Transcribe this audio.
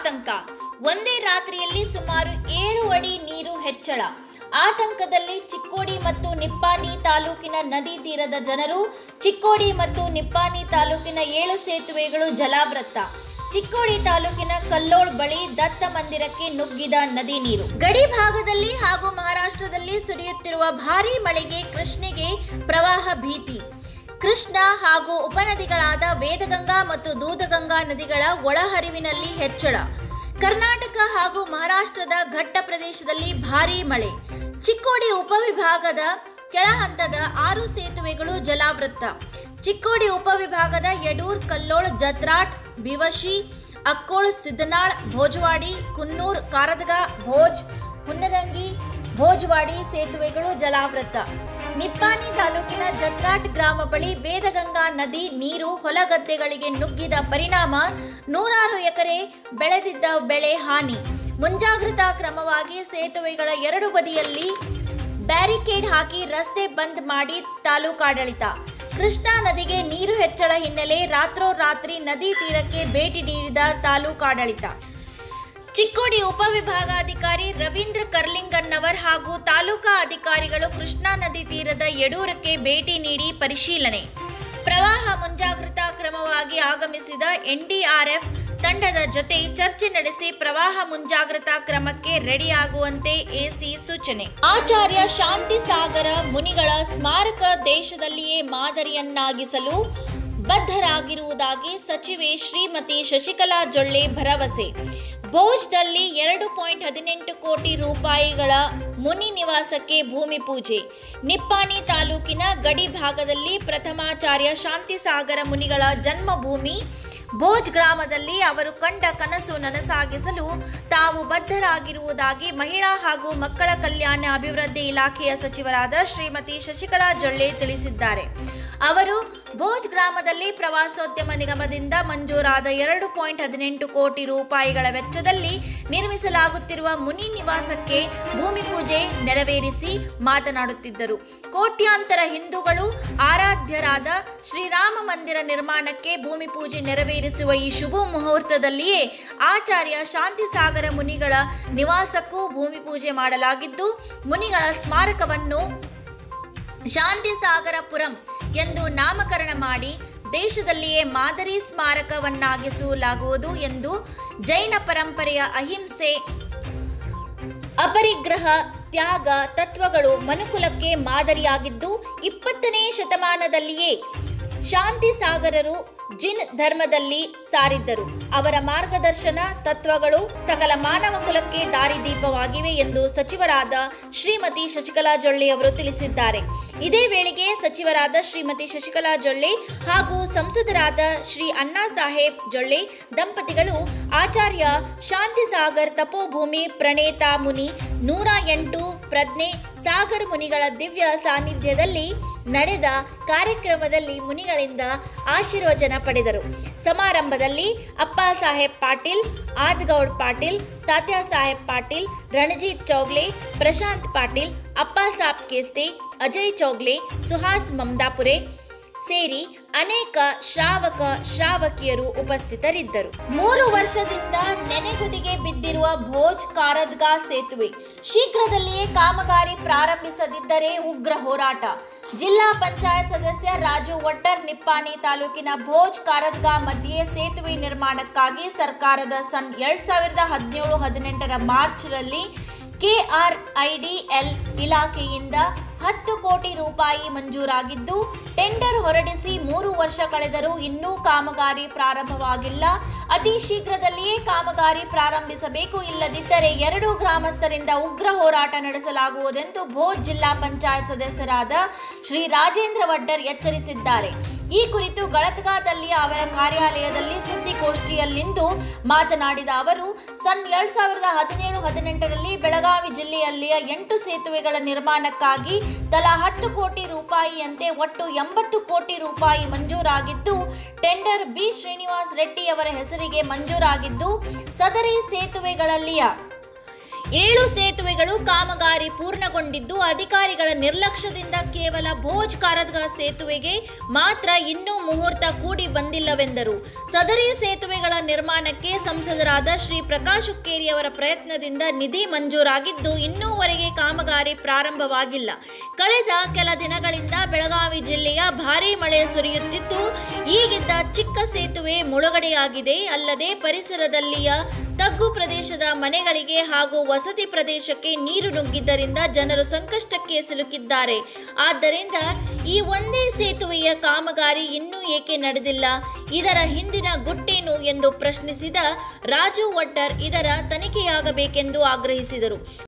ಆತಂಕ ಒಂದೇ ರಾತ್ರಿಯಲ್ಲಿ ಸುಮಾರು ಏಳು ಅಡಿ ನೀರು ಹೆಚ್ಚಳ ಆತಂಕದಲ್ಲಿ ಚಿಕ್ಕೋಡಿ ಮತ್ತು ನಿಪ್ಪಾಣಿ ತಾಲೂಕಿನ ನದಿ ತೀರದ ಜನರು ಚಿಕ್ಕೋಡಿ ಮತ್ತು ನಿಪ್ಪಾಣಿ ತಾಲೂಕಿನ ಏಳು ಸೇತುವೆಗಳು ಜಲಾವೃತ ಚಿಕ್ಕೋಡಿ ತಾಲೂಕಿನ ಕಲ್ಲೋಳ್ ಬಳಿ ದತ್ತ ಮಂದಿರಕ್ಕೆ ನುಗ್ಗಿದ ನದಿ ನೀರು ಗಡಿ ಭಾಗದಲ್ಲಿ ಹಾಗೂ ಮಹಾರಾಷ್ಟ್ರದಲ್ಲಿ ಸುರಿಯುತ್ತಿರುವ ಭಾರೀ ಮಳೆಗೆ ಕೃಷ್ಣೆಗೆ ಪ್ರವಾಹ ಭೀತಿ ಕೃಷ್ಣ ಹಾಗೂ ಉಪನದಿಗಳಾದ ವೇದಗಂಗಾ ಮತ್ತು ದೂದಗಂಗಾ ನದಿಗಳ ಒಳಹರಿವಿನಲ್ಲಿ ಹೆಚ್ಚಳ ಕರ್ನಾಟಕ ಹಾಗೂ ಮಹಾರಾಷ್ಟ್ರದ ಘಟ್ಟ ಪ್ರದೇಶದಲ್ಲಿ ಭಾರೀ ಮಳೆ ಚಿಕ್ಕೋಡಿ ಉಪವಿಭಾಗದ ಕೆಳಹಂತದ ಆರು ಸೇತುವೆಗಳು ಜಲಾವೃತ ಚಿಕ್ಕೋಡಿ ಉಪವಿಭಾಗದ ಯಡೂರ್ ಕಲ್ಲೋಳ್ ಜತ್ರಾಟ್ ಬಿವಶಿ ಅಕ್ಕೋಳ್ ಸಿದ್ದನಾಳ್ ಭೋಜವಾಡಿ ಕುನ್ನೂರ್ ಕಾರದಗ ಭೋಜ್ ಹುನ್ನರಂಗಿ ಭೋಜವಾಡಿ ಸೇತುವೆಗಳು ಜಲಾವೃತ ನಿಪ್ಪಾಣಿ ತಾಲೂಕಿನ ಜತ್ರಾಟ್ ಗ್ರಾಮ ಬಳಿ ವೇದಗಂಗಾ ನದಿ ನೀರು ಹೊಲಗದ್ದೆಗಳಿಗೆ ನುಗ್ಗಿದ ಪರಿಣಾಮ ನೂರಾರು ಎಕರೆ ಬೆಳೆದಿದ್ದ ಬೆಳೆ ಹಾನಿ ಮುಂಜಾಗ್ರತಾ ಕ್ರಮವಾಗಿ ಸೇತುವೆಗಳ ಎರಡು ಬದಿಯಲ್ಲಿ ಬ್ಯಾರಿಕೇಡ್ ಹಾಕಿ ರಸ್ತೆ ಬಂದ್ ಮಾಡಿ ತಾಲೂಕಾಡಳಿತ ಕೃಷ್ಣಾ ನದಿಗೆ ನೀರು ಹೆಚ್ಚಳ ಹಿನ್ನೆಲೆ ರಾತ್ರೋರಾತ್ರಿ ನದಿ ತೀರಕ್ಕೆ ಭೇಟಿ ನೀಡಿದ ತಾಲೂಕಾಡಳಿತ ಚಿಕ್ಕೋಡಿ ಉಪವಿಭಾಗಾಧಿಕಾರಿ ರವೀಂದ್ರ ಕರ್ಲಿಂಗನ್ನವರ್ ಹಾಗೂ ತಾಲೂಕಾ ಅಧಿಕಾರಿಗಳು ಕೃಷ್ಣಾ ನದಿ ತೀರದ ಯಡೂರಕ್ಕೆ ಭೇಟಿ ನೀಡಿ ಪರಿಶೀಲನೆ ಪ್ರವಾಹ ಮುಂಜಾಗ್ರತಾ ಕ್ರಮವಾಗಿ ಆಗಮಿಸಿದ ಎನ್ಡಿಆರ್ಎಫ್ ತಂಡದ ಜೊತೆ ಚರ್ಚೆ ನಡೆಸಿ ಪ್ರವಾಹ ಮುಂಜಾಗ್ರತಾ ಕ್ರಮಕ್ಕೆ ರೆಡಿಯಾಗುವಂತೆ ಎಸಿ ಸೂಚನೆ ಆಚಾರ್ಯ ಶಾಂತಿ ಸಾಗರ ಮುನಿಗಳ ಸ್ಮಾರಕ ದೇಶದಲ್ಲಿಯೇ ಮಾದರಿಯನ್ನಾಗಿಸಲು ಬದ್ಧರಾಗಿರುವುದಾಗಿ ಸಚಿವೆ ಶ್ರೀಮತಿ ಶಶಿಕಲಾ ಜೊಳ್ಳೆ ಭರವಸೆ ಭೋಜ್ದಲ್ಲಿ ಎರಡು ಪಾಯಿಂಟ್ ಹದಿನೆಂಟು ಕೋಟಿ ರೂಪಾಯಿಗಳ ಮುನಿ ನಿವಾಸಕ್ಕೆ ಭೂಮಿ ಪೂಜೆ ನಿಪ್ಪಾಣಿ ತಾಲೂಕಿನ ಗಡಿ ಭಾಗದಲ್ಲಿ ಪ್ರಥಮಾಚಾರ್ಯ ಶಾಂತಿಸಾಗರ ಮುನಿಗಳ ಜನ್ಮಭೂಮಿ ಭೋಜ್ ಗ್ರಾಮದಲ್ಲಿ ಅವರು ಕಂಡ ಕನಸು ನನಸಾಗಿಸಲು ತಾವು ಬದ್ಧರಾಗಿರುವುದಾಗಿ ಮಹಿಳಾ ಹಾಗೂ ಮಕ್ಕಳ ಕಲ್ಯಾಣ ಅಭಿವೃದ್ಧಿ ಇಲಾಖೆಯ ಸಚಿವರಾದ ಶ್ರೀಮತಿ ಶಶಿಕಲಾ ಜೊಳ್ಳೆ ತಿಳಿಸಿದ್ದಾರೆ ಅವರು ಭೋಜ್ ಗ್ರಾಮದಲ್ಲಿ ಪ್ರವಾಸೋದ್ಯಮ ನಿಗಮದಿಂದ ಮಂಜೂರಾದ ಎರಡು ಪಾಯಿಂಟ್ ಹದಿನೆಂಟು ಕೋಟಿ ರೂಪಾಯಿಗಳ ವೆಚ್ಚದಲ್ಲಿ ನಿರ್ಮಿಸಲಾಗುತ್ತಿರುವ ಮುನಿ ನಿವಾಸಕ್ಕೆ ಭೂಮಿ ಪೂಜೆ ನೆರವೇರಿಸಿ ಮಾತನಾಡುತ್ತಿದ್ದರು ಕೋಟ್ಯಾಂತರ ಹಿಂದೂಗಳು ಆರಾಧ್ಯರಾದ ಶ್ರೀರಾಮ ಮಂದಿರ ನಿರ್ಮಾಣಕ್ಕೆ ಭೂಮಿ ಪೂಜೆ ನೆರವೇರಿಸುವ ಈ ಶುಭ ಮುಹೂರ್ತದಲ್ಲಿಯೇ ಆಚಾರ್ಯ ಶಾಂತಿಸಾಗರ ಮುನಿಗಳ ನಿವಾಸಕ್ಕೂ ಭೂಮಿ ಪೂಜೆ ಮಾಡಲಾಗಿದ್ದು ಮುನಿಗಳ ಸ್ಮಾರಕವನ್ನು ಶಾಂತಿಸಾಗರಪುರಂ ಎಂದು ನಾಮಕರಣ ಮಾಡಿ ದೇಶದಲ್ಲಿಯೇ ಮಾದರಿ ಸ್ಮಾರಕವನ್ನಾಗಿಸಲಾಗುವುದು ಎಂದು ಜೈನ ಪರಂಪರೆಯ ಅಹಿಂಸೆ ಅಪರಿಗ್ರಹ ತ್ಯಾಗ ತತ್ವಗಳು ಮನುಕುಲಕ್ಕೆ ಮಾದರಿಯಾಗಿದ್ದು ಇಪ್ಪತ್ತನೇ ಶತಮಾನದಲ್ಲಿಯೇ ಶಾಂತಿ ಸಾಗರರು ಜಿನ್ ಧರ್ಮದಲ್ಲಿ ಸಾರಿದ್ದರು ಅವರ ಮಾರ್ಗದರ್ಶನ ತತ್ವಗಳು ಸಕಲ ಮಾನವ ಕುಲಕ್ಕೆ ದಾರಿದೀಪವಾಗಿವೆ ಎಂದು ಸಚಿವರಾದ ಶ್ರೀಮತಿ ಶಶಿಕಲಾ ಜೊಳ್ಳೆ ಅವರು ತಿಳಿಸಿದ್ದಾರೆ ಇದೇ ವೇಳೆಗೆ ಸಚಿವರಾದ ಶ್ರೀಮತಿ ಶಶಿಕಲಾ ಜೊಳ್ಳೆ ಹಾಗೂ ಸಂಸದರಾದ ಶ್ರೀ ಅಣ್ಣಾ ಸಾಹೇಬ್ ಜೊಳ್ಳೆ ದಂಪತಿಗಳು ಆಚಾರ್ಯ ಶಾಂತಿಸಾಗರ್ ತಪೋಭೂಮಿ ಪ್ರಣೇತ ಮುನಿ ನೂರ ಎಂಟು ಪ್ರಜ್ಞೆ ಸಾಗರ್ ಮುನಿಗಳ ದಿವ್ಯ ಸಾನ್ನಿಧ್ಯದಲ್ಲಿ ನಡೆದ ಕಾರ್ಯಕ್ರಮದಲ್ಲಿ ಮುನಿಗಳಿಂದ ಆಶೀರ್ವಚನ ಪಡೆದರು ಸಮಾರಂಭದಲ್ಲಿ ಅಪ್ಪ ಸಾಹೇಬ್ ಪಾಟೀಲ್ ಆದ್ಗೌಡ್ ಪಾಟೀಲ್ ತಾತ್ಯಾ ಸಾಹೇಬ್ ಪಾಟೀಲ್ ರಣಜಿತ್ ಚೌಗ್ಲೆ ಪ್ರಶಾಂತ್ ಪಾಟೀಲ್ ಅಪ್ಪ ಸಾಬ್ ಕೇಸ್ತಿ ಅಜಯ್ ಚೌಗ್ಲೆ ಸುಹಾಸ್ ಮಮದಾಪುರೆ ಸೇರಿ ಅನೇಕ ಶ್ರಾವಕ ಶ್ರಾವಕಿಯರು ಉಪಸ್ಥಿತರಿದ್ದರು ಮೂರು ವರ್ಷದಿಂದ ನೆನೆಗುದಿಗೆ ಬಿದ್ದಿರುವ ಭೋಜ್ ಕಾರದ್ಗಾ ಸೇತುವೆ ಶೀಘ್ರದಲ್ಲಿಯೇ ಕಾಮಗಾರಿ ಪ್ರಾರಂಭಿಸದಿದ್ದರೆ ಉಗ್ರ ಹೋರಾಟ ಜಿಲ್ಲಾ ಪಂಚಾಯತ್ ಸದಸ್ಯ ರಾಜು ಒಡ್ಡರ್ ನಿಪ್ಪಾಣಿ ತಾಲೂಕಿನ ಭೋಜ್ ಕಾರದ್ಗಾ ಮಧ್ಯೆ ಸೇತುವೆ ನಿರ್ಮಾಣಕ್ಕಾಗಿ ಸರ್ಕಾರದ ಸನ್ ಎರಡ್ ಸಾವಿರದ ಹದಿನೇಳು ಹದಿನೆಂಟರ ಮಾರ್ಚ್ನಲ್ಲಿ ಕೆಆರ್ಐಡಿಎಲ್ ಇಲಾಖೆಯಿಂದ ಹತ್ತು ಕೋಟಿ ರೂಪಾಯಿ ಮಂಜೂರಾಗಿದ್ದು ಟೆಂಡರ್ ಹೊರಡಿಸಿ ಮೂರು ವರ್ಷ ಕಳೆದರೂ ಇನ್ನೂ ಕಾಮಗಾರಿ ಪ್ರಾರಂಭವಾಗಿಲ್ಲ ಅತಿ ಶೀಘ್ರದಲ್ಲಿಯೇ ಕಾಮಗಾರಿ ಪ್ರಾರಂಭಿಸಬೇಕು ಇಲ್ಲದಿದ್ದರೆ ಎರಡು ಗ್ರಾಮಸ್ಥರಿಂದ ಉಗ್ರ ಹೋರಾಟ ನಡೆಸಲಾಗುವುದೆಂದು ಭೋಜ್ ಜಿಲ್ಲಾ ಪಂಚಾಯತ್ ಸದಸ್ಯರಾದ ಶ್ರೀ ರಾಜೇಂದ್ರ ವಡ್ಡರ್ ಎಚ್ಚರಿಸಿದ್ದಾರೆ ಈ ಕುರಿತು ಗಳತ್ಗಾದಲ್ಲಿ ಅವರ ಕಾರ್ಯಾಲಯದಲ್ಲಿ ಸುದ್ದಿಗೋಷ್ಠಿಯಲ್ಲಿಂದು ಮಾತನಾಡಿದ ಅವರು ಸನ್ ಎರಡ್ ಸಾವಿರದ ಹದಿನೇಳು ಹದಿನೆಂಟರಲ್ಲಿ ಬೆಳಗಾವಿ ಜಿಲ್ಲೆಯಲ್ಲಿಯ ಎಂಟು ಸೇತುವೆಗಳ ನಿರ್ಮಾಣಕ್ಕಾಗಿ ತಲಾ ಹತ್ತು ಕೋಟಿ ರೂಪಾಯಿಯಂತೆ ಒಟ್ಟು ಎಂಬತ್ತು ಕೋಟಿ ರೂಪಾಯಿ ಮಂಜೂರಾಗಿದ್ದು ಟೆಂಡರ್ ಬಿ ಶ್ರೀನಿವಾಸ್ ರೆಡ್ಡಿ ಅವರ ಹೆಸರಿಗೆ ಮಂಜೂರಾಗಿದ್ದು ಸದರಿ ಸೇತುವೆಗಳಲ್ಲಿಯ ಏಳು ಸೇತುವೆಗಳು ಕಾಮಗಾರಿ ಪೂರ್ಣಗೊಂಡಿದ್ದು ಅಧಿಕಾರಿಗಳ ನಿರ್ಲಕ್ಷ್ಯದಿಂದ ಕೇವಲ ಭೋಜ್ ಕಾರದ್ಗ ಸೇತುವೆಗೆ ಮಾತ್ರ ಇನ್ನೂ ಮುಹೂರ್ತ ಕೂಡಿ ಬಂದಿಲ್ಲವೆಂದರು ಸದರಿ ಸೇತುವೆಗಳ ನಿರ್ಮಾಣಕ್ಕೆ ಸಂಸದರಾದ ಶ್ರೀ ಪ್ರಕಾಶ್ ಹುಕ್ಕೇರಿ ಅವರ ಪ್ರಯತ್ನದಿಂದ ನಿಧಿ ಮಂಜೂರಾಗಿದ್ದು ಇನ್ನೂವರೆಗೆ ಕಾಮಗಾರಿ ಪ್ರಾರಂಭವಾಗಿಲ್ಲ ಕಳೆದ ಕೆಲ ದಿನಗಳಿಂದ ಬೆಳಗಾವಿ ಜಿಲ್ಲೆಯ ಭಾರೀ ಮಳೆ ಸುರಿಯುತ್ತಿದ್ದು ಈಗಿದ್ದ ಚಿಕ್ಕ ಸೇತುವೆ ಮುಳುಗಡೆಯಾಗಿದೆ ಅಲ್ಲದೆ ಪರಿಸರದಲ್ಲಿಯ ತಗ್ಗು ಪ್ರದೇಶದ ಮನೆಗಳಿಗೆ ಹಾಗೂ ವಸತಿ ಪ್ರದೇಶಕ್ಕೆ ನೀರು ನುಗ್ಗಿದ್ದರಿಂದ ಜನರು ಸಂಕಷ್ಟಕ್ಕೆ ಸಿಲುಕಿದ್ದಾರೆ ಆದ್ದರಿಂದ ಈ ಒಂದೇ ಸೇತುವೆಯ ಕಾಮಗಾರಿ ಇನ್ನೂ ಏಕೆ ನಡೆದಿಲ್ಲ ಇದರ ಹಿಂದಿನ ಗುಟ್ಟೇನು ಎಂದು ಪ್ರಶ್ನಿಸಿದ ರಾಜು ವಡ್ಡರ್ ಇದರ ತನಿಖೆಯಾಗಬೇಕೆಂದು ಆಗ್ರಹಿಸಿದರು